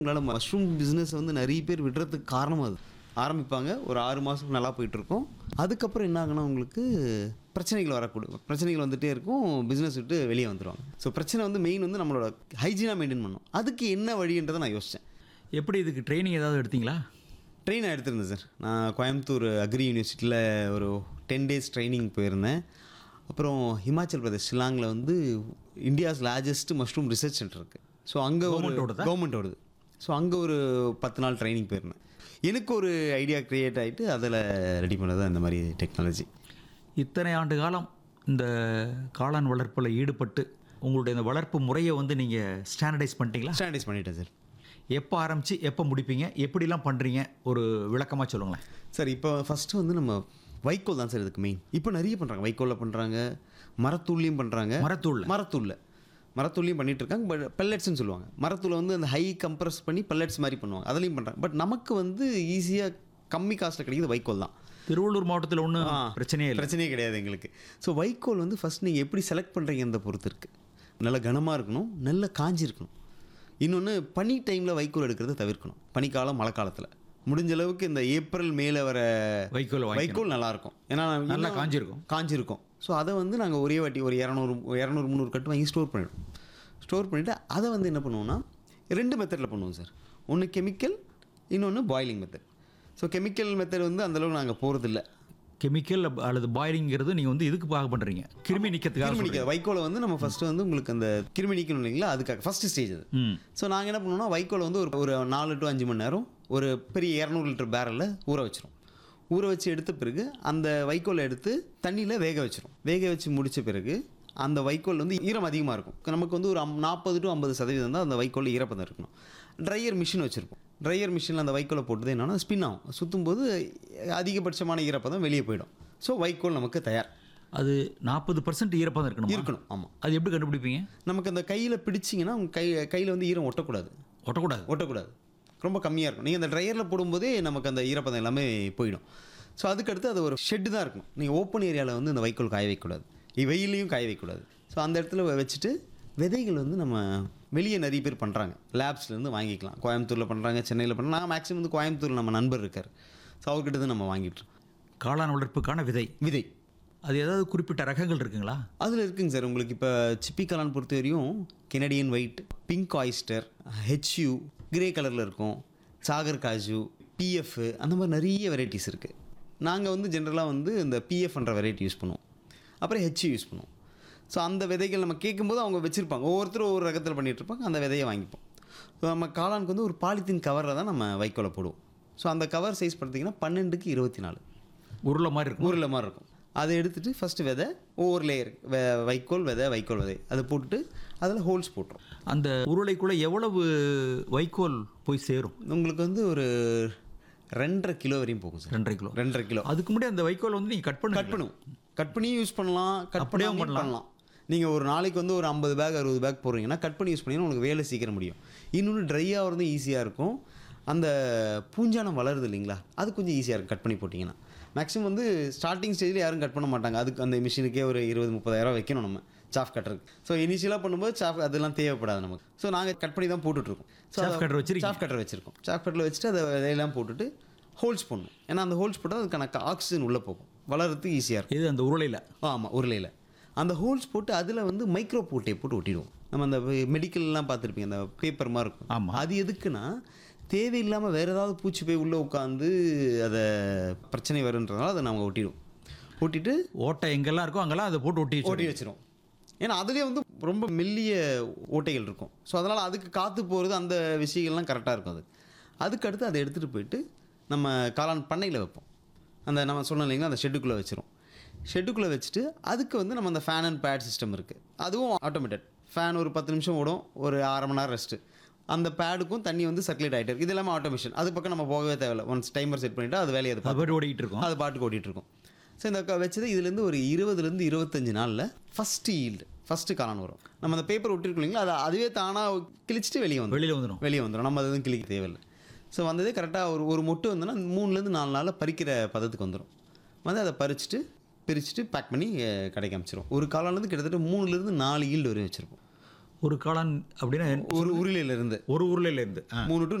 உங்களால் mushroom business வந்து நிறைய பேர் விடுறதுக்கு காரணம் அது ஆரம்பிப்பாங்க ஒரு ஆறு மாதம் நல்லா போயிட்டுருக்கும் அதுக்கப்புறம் என்ன ஆகுனா உங்களுக்கு பிரச்சனைகள் வரக்கூடும் பிரச்சனைகள் வந்துகிட்டே இருக்கும் பிஸ்னஸ் விட்டு வெளியே வந்துடுவாங்க ஸோ பிரச்சனை வந்து மெயின் வந்து நம்மளோட ஹைஜீனாக மெயின்டைன் பண்ணணும் அதுக்கு என்ன வழின்றதை நான் யோசித்தேன் எப்படி இதுக்கு ட்ரைனிங் ஏதாவது எடுத்தீங்களா ட்ரெயின் எடுத்திருந்தேன் சார் நான் கோயம்புத்தூர் அக்ரி யூனிவர்சிட்டியில் ஒரு டென் டேஸ் ட்ரைனிங் போயிருந்தேன் அப்புறம் ஹிமாச்சல் பிரதேஷ் ஷில்லாங்கில் வந்து India's largest mushroom research centre இருக்குது ஸோ அங்கே ஒரு Government-ஓடதா? கவர்மெண்ட்டோடது ஸோ அங்கே ஒரு பத்து நாள் ட்ரைனிங் போயிருந்தேன் எனக்கு ஒரு ஐடியா க்ரியேட் ஆகிட்டு அதில் ரெடி பண்ணது இந்த மாதிரி டெக்னாலஜி இத்தனை ஆண்டு காலம் இந்த காளான் வளர்ப்பில் ஈடுபட்டு உங்களுடைய இந்த வளர்ப்பு முறையை வந்து நீங்கள் ஸ்டாண்டர்டைஸ் பண்ணிட்டீங்களா ஸ்டாண்டர்டைஸ் பண்ணிட்டேன் சார் எப்போ ஆரம்பித்து எப்போ முடிப்பீங்க எப்படிலாம் பண்ணுறீங்க ஒரு விளக்கமாக சொல்லுங்களேன் சார் இப்போ ஃபஸ்ட்டு வந்து நம்ம வைக்கோல் தான் சார் இதுக்கு மெயின் இப்போ நிறைய பண்ணுறாங்க வைக்கோலில் பண்ணுறாங்க மரத்தூள்லையும் பண்ணுறாங்க மரத்தூள்ல? மரத்தூளில் மரத்தூள்லையும் பண்ணிட்டு இருக்காங்க பட் பெல்லட்ஸ்னு சொல்லுவாங்க மரத்தூளை வந்து அந்த ஹை கம்ப்ரஸ் பண்ணி பெல்லட்ஸ் மாதிரி பண்ணுவாங்க அதுலேயும் பண்ணுறாங்க பட் நமக்கு வந்து ஈஸியாக கம்மி காஸ்ட்டில் கிடைக்குது வைக்கோல் தான் திருவள்ளூர் மாவட்டத்தில் ஒன்றும் ஆ, பிரச்சனையே இல்லை பிரச்சனையே கிடையாது எங்களுக்கு ஸோ வைக்கோல் வந்து ஃபஸ்ட் நீங்கள் எப்படி செலக்ட் பண்ணுறீங்கன்றத பொறுத்து இருக்குது நல்ல கனமாக இருக்கணும் நல்ல காஞ்சி இருக்கணும் இன்னொன்று பனி டைமில் வைக்கோல் எடுக்கிறத தவிர்க்கணும் பனிக்காலம் மழை காலத்தில் முடிஞ்ச அளவுக்கு இந்த ஏப்ரல் மேல வர வைக்கோல் வாங்கி வைக்கோல் நல்லா இருக்கும் ஏன்னா நல்லா இன்னும் காஞ்சிருக்கும் காஞ்சிருக்கும் ஸோ அதை வந்து நாங்கள் ஒரே வாட்டி ஒரு இரநூறு இரநூறு முந்நூறு கட்டு வாங்கி ஸ்டோர் பண்ணிடுவோம் ஸ்டோர் பண்ணிவிட்டு அதை வந்து என்ன பண்ணுவோம்னா ரெண்டு மெத்தடில் பண்ணுவோம் சார் ஒன்று கெமிக்கல் இன்னொன்று boiling method so chemical method வந்து அந்தளவுக்கு நாங்கள் போகிறதில்ல கெமிக்கல் அல்லது பாயிலிங்கிறது நீங்கள் வந்து இதுக்கு பார்க்க பண்ணுறீங்க கிருமி நிற்கிறதுக்காக கிருமி நீக்க வைக்கோலை வந்து நம்ம ஃபர்ஸ்ட் வந்து உங்களுக்கு அந்த கிருமி நீக்கணும் இல்லைங்களா அதுக்காக ஃபர்ஸ்ட் ஸ்டேஜ் அது ம் ஸோ நாங்கள் என்ன பண்ணுவோம்னா வைக்கோலை வந்து ஒரு ஒரு நாலு டு அஞ்சு மணி நேரம் ஒரு பெரிய இரநூறு லிட்டர் பேரலில் ஊற வச்சிரும் ஊற வச்சு எடுத்த பிறகு அந்த வைக்கோலை எடுத்து தண்ணியில் வேக வச்சிரும் வேக வச்சு முடிச்ச பிறகு அந்த வைக்கோல் வந்து ஈரம் அதிகமாக இருக்கும் நமக்கு வந்து ஒரு நாற்பது டு ஐம்பது சதவீதம் தான் அந்த வைக்கோல் ஈரப்பதம் இருக்கணும் ட்ரையர் மிஷின் வச்சுருப்போம் ட்ரையர் மிஷினில் அந்த வைக்கோலை போட்டது என்னன்னா ஸ்பின் ஆகும் சுற்றும் போது அதிகபட்சமான ஈரப்பதம் வெளியே போயிடும் ஸோ வைக்கோல் நமக்கு தயார் அது நாற்பது பர்சன்ட் ஈரப்பதம் இருக்கணும் இருக்கணும் ஆமாம் அது எப்படி கண்டுபிடிப்பீங்க நமக்கு அந்த கையில் பிடிச்சிங்கன்னா உங்கள் கை கையில் வந்து ஈரம் ஒட்டக்கூடாது ஒட்டக்கூடாது ஒட்டக்கூடாது ரொம்ப கம்மியாக இருக்கும் நீங்கள் அந்த ட்ரையரில் போடும்போதே நமக்கு அந்த ஈரப்பதம் எல்லாமே போயிடும் ஸோ அதுக்கடுத்து அது ஒரு ஷெட்டு தான் இருக்கும் நீங்கள் ஓப்பன் ஏரியாவில் வந்து இந்த வைக்கோல் காய வைக்கக்கூடாது இ- வெயிலையும் காய வைக்கக்கூடாது ஸோ அந்த இடத்துல வச்சுட்டு விதைகள் வந்து நம்ம வெளியே நிறைய பேர் பண்ணுறாங்க லேப்ஸ்லேருந்து வாங்கிக்கலாம் கோயம்புத்தூரில் பண்ணுறாங்க சென்னையில் பண்ணுறாங்க நான் மேக்ஸிமம் வந்து கோயம்புத்தூரில் நம்ம நண்பர் இருக்கார் ஸோ அவர்கிட்ட தான் நம்ம வாங்கிட்டு இருக்கோம். காளான் வளர்ப்புக்கான விதை விதை அது ஏதாவது குறிப்பிட்ட ரகங்கள் இருக்குங்களா அதில் இருக்குங்க சார் உங்களுக்கு இப்போ சிப்பி கலான் பொறுத்த வரையும் கெனடியன் ஒயிட் பிங்க் ஆயிஸ்டர் ஹெச்யூ கிரே கலரில் இருக்கும் சாகர் காஜு பிஎஃப் அந்த மாதிரி நிறைய வெரைட்டிஸ் இருக்குது நாங்கள் வந்து ஜென்ரலாக வந்து இந்த பிஎஃப்ன்ற வெரைட்டி யூஸ் பண்ணுவோம் அப்புறம் ஹெச்யூ யூஸ் பண்ணுவோம் ஸோ அந்த விதைகள் நம்ம கேட்கும்போது அவங்க வச்சுருப்பாங்க ஒவ்வொருத்தரும் ஒவ்வொரு ரகத்தில் பண்ணிட்டு இருப்பாங்க அந்த விதையை வாங்கிப்போம் ஸோ நம்ம காளானுக்கு வந்து ஒரு பாலித்தீன் கவரில் தான் நம்ம வைக்கோலை போடுவோம் ஸோ அந்த கவர் சைஸ் பார்த்தீங்கன்னா பன்னெண்டுக்கு இருபத்தி நாலு உருளை மாதிரி இருக்கும் ஊரில் மாதிரி இருக்கும் அதை எடுத்துட்டு ஃபஸ்ட்டு விதை ஒவ்வொரு லேயர் வைக்கோல் விதை வைக்கோல் விதை அதை போட்டுட்டு அதில் ஹோல்ஸ் போட்டுரும் அந்த உருளைக்குள்ளே எவ்வளவு வைக்கோல் போய் சேரும் உங்களுக்கு வந்து ஒரு ரெண்டரை கிலோ வரையும் போகும் சார் ரெண்டரை கிலோ ரெண்டரை கிலோ அதுக்கு முன்னாடி அந்த வைக்கோல் வந்து நீங்கள் கட் பண்ணு கட் பண்ணுவோம் கட் பண்ணியும் யூஸ் பண்ணலாம் கட் அப்படியே பண்ணியும் பண்ணலாம். பண்ணலாம் நீங்கள் ஒரு நாளைக்கு வந்து ஒரு ஐம்பது பேக் அறுபது பேக் போடுறீங்கன்னா கட் பண்ணி யூஸ் பண்ணிங்கன்னா உங்களுக்கு வேலை சீக்கிரம் முடியும் இன்னொன்று ட்ரை ஆகிறது ஈஸியாக இருக்கும் அந்த பூஞ்சானம் வளருது இல்லைங்களா அது கொஞ்சம் ஈஸியாக இருக்கும் கட் பண்ணி போட்டிங்கன்னா மேக்ஸிமம் வந்து ஸ்டார்டிங் ஸ்டேஜில் யாரும் கட் பண்ண மாட்டாங்க அதுக்கு அந்த மிஷினுக்கே ஒரு இருபது முப்பதாயிரம் வைக்கணும் நம்ம சாஃப் கட்டருக்கு ஸோ இனிஷியலாக பண்ணும்போது சாஃப் அதெல்லாம் தேவைப்படாது நமக்கு ஸோ நாங்கள் கட் பண்ணி தான் போட்டுட்ருக்கோம் Chaff cutter வச்சிருக்கீங்க? சாஃப் கட்டர் வச்சுருக்கோம் சாஃப் கட்டரில் வச்சுட்டு அதை விதையெல்லாம் போட்டுட்டு ஹோல்ஸ் பண்ணணும் ஏன்னா அந்த ஹோல்ஸ் போட்டால் அதுக்கான ஆக்சிஜன் உள்ளே போகும் வளர்கிறதுக்கு ஈஸியாக இருக்கும் இது அந்த உருளையில் ஆமாம் உருளையில் அந்த ஹோல்ஸ் போட்டு அதில் வந்து மைக்ரோ போட்டே போட்டு ஒட்டிடுவோம் நம்ம அந்த மெடிக்கல்லாம் பார்த்துருப்பீங்க அந்த பேப்பர் மாதிரி இருக்கும் ஆமா. அது எதுக்குன்னா தேவையில்லாமல் வேறு ஏதாவது பூச்சி போய் உள்ளே உட்காந்து அதை பிரச்சனை வருன்றதுனால அதை நம்ம ஒட்டிடுவோம் ஒட்டிட்டு ஓட்டை எங்கெல்லாம் இருக்கோ அங்கெல்லாம் அதை போட்டு ஒட்டி ஓட்டி வச்சிரும் ஏன்னா அதுலேயே வந்து ரொம்ப மெல்லிய ஓட்டைகள் இருக்கும் ஸோ அதனால் அதுக்கு காற்று போகிறது அந்த விஷயங்கள்லாம் கரெக்டாக இருக்கும் அது அதுக்கு அடுத்து அதை எடுத்துகிட்டு போயிட்டு நம்ம காளான் பண்ணையில் வைப்போம் அந்த நம்ம சொன்னோம் இல்லைங்களா அந்த ஷெட்டுக்குள்ளே வச்சிரும் ஷெட்டுக்குள்ளே வச்சுட்டு அதுக்கு வந்து நம்ம அந்த ஃபேன் அண்ட் பேட் சிஸ்டம் இருக்குது அதுவும் ஆட்டோமேட்டட் ஃபேன் ஒரு பத்து நிமிஷம் ஓடும் ஒரு அரை மணி நேரம் ரெஸ்ட்டு அந்த பேடுக்கும் தண்ணி வந்து சர்க்குலேட் ஆகிட்டு இருக்கு இது எல்லாமே ஆட்டோமேஷன் அது பக்கம் நம்ம போகவே தேவையில்லை ஒன்ஸ் டைமர் செட் பண்ணிவிட்டு அது வேலையை அது அது பாட்டு ஓடிக்கிட்டு இருக்கோம் அது பாட்டுக்கு ஓடிட்டு இருக்கும் ஸோ இந்த க- வச்சது இதுலேருந்து ஒரு இருபதுலேருந்து இருபத்தஞ்சு நாளில் ஃபஸ்ட்டு ஈல்டு ஃபஸ்ட்டு காளான் வரும் நம்ம அந்த பேப்பர் ஒட்டிருக்கோம் இல்லைங்களா அதை அதுவே தானாக கிழிச்சிட்டு வெளியே வந்துடும் வெளியில் வந்துடும் வெளியே வந்துடும் நம்ம அது எதுவும் கிழிக்க தேவையில்லை ஸோ வந்ததே கரெக்டாக ஒரு ஒரு மொட்டு வந்தோன்னா மூணுலேருந்து நாலு நாளில் பறிக்கிற பதத்துக்கு வந்துடும் வந்து அதை பறிச்சுட்டு பிரிச்சுட்டு பேக் பண்ணி அஹ், கடைக்கு அமைச்சிரும் ஒரு காளான்லேருந்து கிட்டத்தட்ட மூணுலேருந்து நாலு ஈல்டு வரையும் வச்சுருப்போம் ஒரு காளான் அப்படின்னா ஒரு உருளையிலேருந்து ஒரு உருளையிலேருந்து ஆ மூணு டு